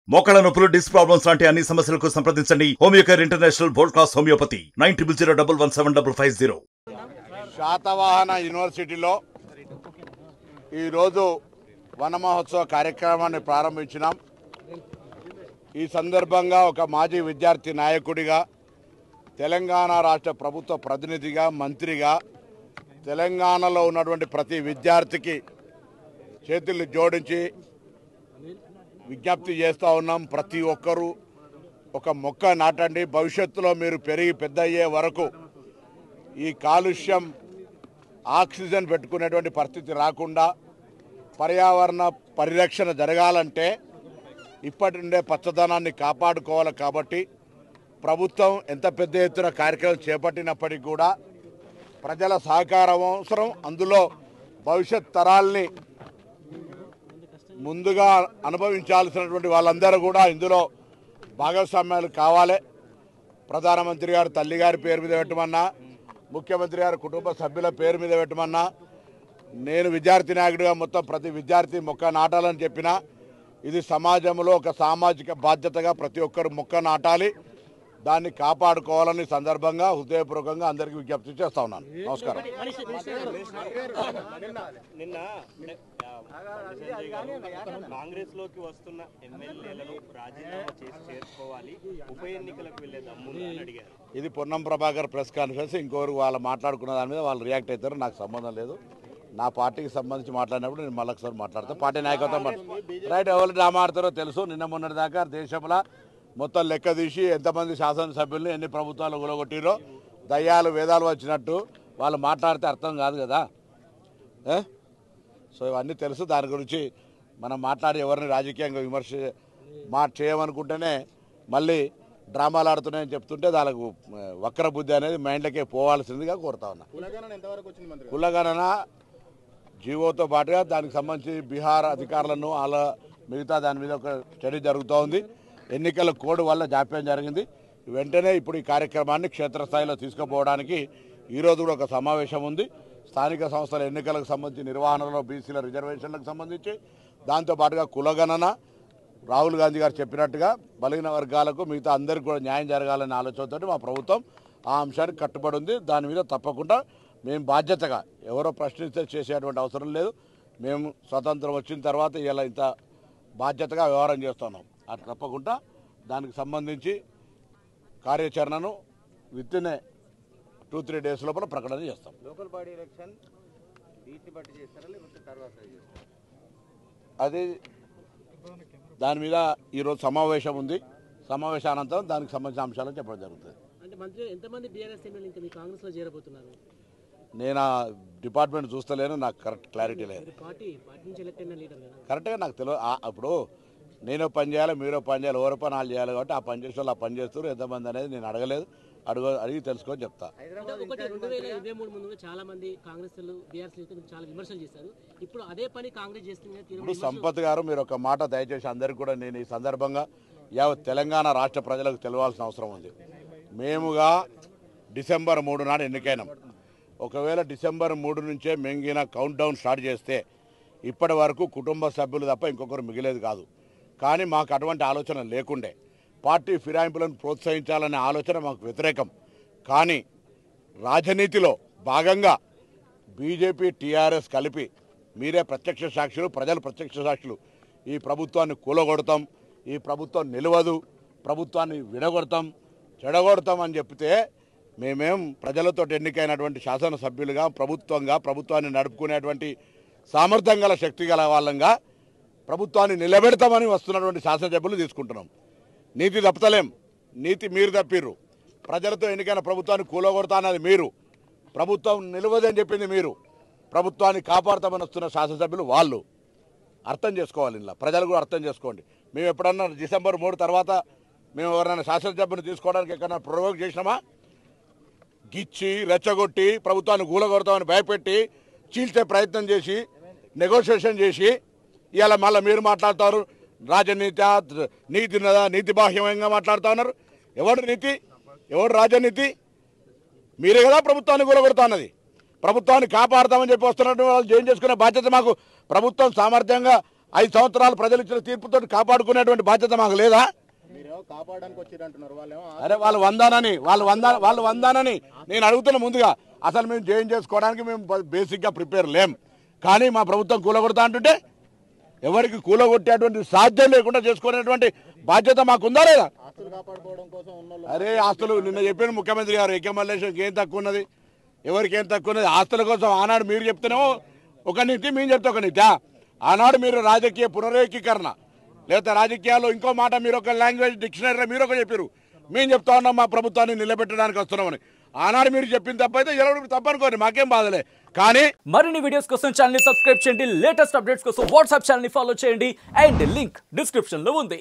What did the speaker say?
మోకాళ్ళ నొప్పులు disc problems లాంటి అన్ని సమస్యలకు సంప్రదించండి Homeocare international world class homeopathy nine triple zero double one seven double five zero Shatavahana యూనివర్సిటీలో ఈరోజు వన మహోత్సవ కార్యక్రమాన్ని ప్రారంభించినాం ఈ సందర్భంగా ఒక మాజీ విద్యార్థి నాయకుడిగా తెలంగాణ రాష్ట్ర ప్రభుత్వ ప్రతినిధిగా మంత్రిగా తెలంగాణలో ఉన్నటువంటి ప్రతి విద్యార్థికి చేతులు జోడించి విజ్ఞప్తి చేస్తూ ఉన్నాం ప్రతి ఒక్కరూ ఒక మొక్క నాటండి భవిష్యత్తులో మీరు పెరిగి పెద్ద అయ్యే వరకు ఈ కాలుష్యం ఆక్సిజన్ పెట్టుకునేటువంటి పరిస్థితి రాకుండా పర్యావరణ పరిరక్షణ జరగాలంటే ఇప్పటి నుండే పచ్చదనాన్ని కాపాడుకోవాలి కాబట్టి ప్రభుత్వం ఎంత పెద్ద ఎత్తున కార్యక్రమం చేపట్టినప్పటికీ కూడా ప్రజల సహకారం అవసరం అందులో భవిష్యత్ తరాల్ని ముందుగా అనుభవించాల్సినటువంటి వాళ్ళందరూ కూడా ఇందులో భాగస్వామ్యాలు కావాలి ప్రధానమంత్రి గారు తల్లి గారి పేరు మీద పెట్టమన్నా ముఖ్యమంత్రి గారి కుటుంబ సభ్యుల పేరు మీద పెట్టమన్నా నేను విద్యార్థి నాయకుడిగా మొత్తం ప్రతి విద్యార్థి మొక్క నాటాలని చెప్పిన ఇది సమాజంలో ఒక సామాజిక బాధ్యతగా ప్రతి ఒక్కరు మొక్క నాటాలి దాన్ని కాపాడుకోవాలని సందర్భంగా హృదయపూర్వకంగా అందరికీ విజ్ఞప్తి చేస్తా ఉన్నాను నమస్కారం నిన్న సంజయ్ గారు కాంగ్రెస్ లోకి వస్తున్న ఎమ్మెల్యేలను రాజీనామా చేసి చేర్చుకోవాలి ఉప ఎన్నికలకు వెళ్లే దమ్ముందా అని అడిగారు ఇది పొన్నం ప్రభాకర్ ప్రెస్ కాన్ఫరెన్స్ ఇంకొకరు వాళ్ళు మాట్లాడుకున్న దాని మీద వాళ్ళు రియాక్ట్ అవుతారు నాకు సంబంధం లేదు నా పార్టీకి సంబంధించి మాట్లాడినప్పుడు నేను మళ్ళీ ఒకసారి మాట్లాడతాను పార్టీ నాయకత్వం మాట్లా- రైట్ ఎవరు డ్రామా ఆడతారో తెలుసు నిన్న మొన్నటి దాకా దేశంలో మొత్తం లెక్క తీసి ఎంతమంది శాసనసభ్యుల్ని ఎన్ని ప్రభుత్వాలు గులగొట్టిరో దయ్యాలు వేదాలు వచ్చినట్టు వాళ్ళు మాట్లాడితే అర్థం కాదు కదా ఏ? సో ఇవన్నీ తెలుసు దాని గురించి మనం మాట్లాడి ఎవరిని రాజకీయంగా విమర్శ మా చేయమనుకుంటేనే మళ్ళీ డ్రామాలు ఆడుతున్నాయని చెప్తుంటే దానికి ఆ, వక్ర బుద్ధి అనేది మైండ్లకే పోవాల్సిందిగా కోరుతా ఉన్నా కులగణన జీవోతో పాటుగా దానికి సంబంధించి బీహార్ అధికారులను అలా మిగతా దాని మీద ఒక స్టడీ జరుగుతూ ఉంది ఎన్నికల కోడ్ వల్ల జాప్యం జరిగింది వెంటనే ఇప్పుడు ఈ కార్యక్రమాన్ని క్షేత్రస్థాయిలో తీసుకుపోవడానికి ఈరోజు కూడా ఒక సమావేశం ఉంది స్థానిక సంస్థల ఎన్నికలకు సంబంధించి నిర్వహణలో బీసీల రిజర్వేషన్లకు సంబంధించి దాంతోపాటుగా కులగణన రాహుల్ గాంధీ గారు చెప్పినట్టుగా బలహీన వర్గాలకు మిగతా అందరికీ కూడా న్యాయం జరగాలనే ఆలోచనతో మా ప్రభుత్వం ఆ అంశానికి కట్టుబడి ఉంది దాని మీద తప్పకుండా మేము బాధ్యతగా ఎవరో ప్రశ్నిస్తే చేసేటువంటి అవసరం లేదు మేము స్వతంత్రం వచ్చిన తర్వాత ఇలా ఇంత బాధ్యతగా వ్యవహారం చేస్తున్నాం అది తప్పకుండా దానికి సంబంధించి కార్యాచరణను with in two three days లోపల ప్రకటన చేస్తాం లోకల్ బాడీ ఎలక్షన్ వీటిని బట్టి చేస్తారా లేకపోతే తర్వాత చేస్తారా అది దాని మీద ఈరోజు సమావేశం ఉంది సమావేశానంతరం దానికి సంబంధించిన అంశాలను చెప్పడం జరుగుతుంది అంటే మంత్రి ఎంతమంది బీఆర్ఎస్ ఎమ్మెల్యే ఇంకా మీ కాంగ్రెస్ లో చేరబోతున్నారు నేను ఆ డిపార్ట్మెంట్ చూస్తలేను నాకు కరెక్ట్ క్లారిటీ లేదు మీరు పార్టీ పార్టీ నుంచి ఎలక్ట్ అయిన లీడర్ కదా కరెక్ట్గా నాకు తెలియదు ఆ- అప్పుడు నేను పని చేయాలి మీరు పని చేయాలి ఎవరో పని వాళ్ళు చేయాలి కాబట్టి ఆ పని చేసే వాళ్ళు ఆ పని చేస్తారు ఎంతమంది అనేది నేను అడగలేదు అడుగు అడిగి తెలుసుకొని చెప్తా అంటే ఒకటి రెండు వేల ఇరవై మూడు ముందు చాలా మంది కాంగ్రెస్ బీఆర్ఎస్ చాలా విమర్శలు చేశారు ఇప్పుడు అదే పని కాంగ్రెస్ చేస్తుంది ఇప్పుడు తీవ్ర సంపత్ గారు మీరు ఒక మాట దయచేసి అందరికీ కూడా నేను ఈ సందర్భంగా యావత్ తెలంగాణ రాష్ట్ర ప్రజలకు తెలియాల్సిన అవసరం ఉంది మేముగా డిసెంబర్ మూడు నాడు ఎన్నికైనాం ఒకవేళ డిసెంబర్ మూడు నుంచే మెంగిన కౌంట్ డౌన్ స్టార్ట్ చేస్తే ఇప్పటి వరకు కుటుంబ సభ్యులు తప్ప ఇంకొకరు మిగిలేదు కాదు కానీ మాకు అటువంటి ఆలోచన లేకుండే పార్టీ ఫిరాయింపులను ప్రోత్సహించాలనే ఆలోచన మాకు వ్యతిరేకం కానీ రాజనీతిలో భాగంగా బీజేపీ టీఆర్ఎస్ కలిపి మీరే ప్రత్యక్ష సాక్షులు ప్రజలు ప్రత్యక్ష సాక్షులు ఈ ప్రభుత్వాన్ని కూలగొడతాం ఈ ప్రభుత్వం నిలవదు ప్రభుత్వాన్ని విడగొడతాం చెడగొడతాం అని చెప్తే మేమేం ప్రజలతో ఎన్నికైనటువంటి శాసనసభ్యులుగా ప్రభుత్వంగా ప్రభుత్వాన్ని నడుపుకునేటువంటి సామర్థ్యం గల శక్తి గల వాళ్ళంగా ప్రభుత్వాన్ని నిలబెడతామని వస్తున్నటువంటి శాసనసభ్యులు తీసుకుంటున్నాం నీతి తప్పతలేం నీతి మీరు తప్పిర్రు ప్రజలతో ఎన్నికైన ప్రభుత్వాన్ని కూలగొడతా అన్నది మీరు ప్రభుత్వం నిలవదని చెప్పింది మీరు ప్రభుత్వాన్ని కాపాడతామని వస్తున్న శాసనసభ్యులు వాళ్ళు అర్థం చేసుకోవాలి ఇలా ప్రజలు కూడా అర్థం చేసుకోండి మేము ఎప్పుడన్నా డిసెంబర్ మూడు తర్వాత మేము ఎవరైనా శాసనసభ్యుని తీసుకోవడానికి ఎక్కడైనా ప్రొవోక్ చేసినామా గిచ్చి రెచ్చగొట్టి ప్రభుత్వాన్ని గూలగొడతామని భయపెట్టి చీల్చే ప్రయత్నం చేసి నెగోషియేషన్ చేసి ఇవాళ మళ్ళీ మీరు మాట్లాడతారు రాజనీతి నీతి ఉన్నదా నీతి బాహ్యంగా మాట్లాడుతా ఉన్నారు ఎవడు నీతి ఎవడు రాజనీతి మీరే కదా ప్రభుత్వాన్ని కూలగొడతా అన్నది ప్రభుత్వాన్ని కాపాడతామని చెప్పి వస్తున్నట్టు వాళ్ళు జైన్ చేసుకునే బాధ్యత మాకు ప్రభుత్వం సామర్థ్యంగా ఐదు సంవత్సరాలు ప్రజలు ఇచ్చిన తీర్పుతో కాపాడుకునేటువంటి బాధ్యత మాకు లేదా మీరేమో కాపాడడానికి వచ్చిరంటున్నారు వాళ్ళేమో అరే వాళ్ళు వందానని వాళ్ళు వందా వాళ్ళు వందానని నేను అడుగుతున్న ముందుగా అసలు మేము జాయిన్ చేసుకోవడానికి మేము బేసిక్గా ప్రిపేర్ లేం కానీ మా ప్రభుత్వం కూలగొడతా అంటుంటే ఎవరికి కూలగొట్టేటువంటి సాధ్యం లేకుండా చేసుకునేటువంటి బాధ్యత మాకుందా లేదా ఆస్తులు కాపాడుకోవడం కోసం ఉన్న అరే ఆస్తులు నిన్న చెప్పిన ముఖ్యమంత్రి గారు ఏకే మల్లేశ్వరికి ఏం తక్కువ ఉన్నది ఎవరికి ఏం తక్కువ ఉన్నది ఆస్తుల కోసం ఆనాడు మీరు చెప్తేనేమో ఒక నీతి మేము చెప్తే ఒక నీతి ఆనాడు మీరు రాజకీయ పునరేకీకరణ లేదా రాజకీయాల్లో ఇంకో మాట మీరు ఒక లాంగ్వేజ్ డిక్షనరీలో మీరు ఒక చెప్పారు మేము చెప్తా ఉన్నాం మా ప్రభుత్వాన్ని నిలబెట్టడానికి వస్తున్నామని ఆనాడు మీరు చెప్పిన తప్పైతే ఎవరు తప్పనుకోండి మాకేం బాధలే కానీ మరిన్ని వీడియోస్ కోసం ఛానల్ ని సబ్స్క్రైబ్ చేయండి లేటెస్ట్ అప్డేట్స్ కోసం వాట్సాప్ ఛానల్ ని ఫాలో చేయండి అండ్ లింక్ డిస్క్రిప్షన్ లో ఉంది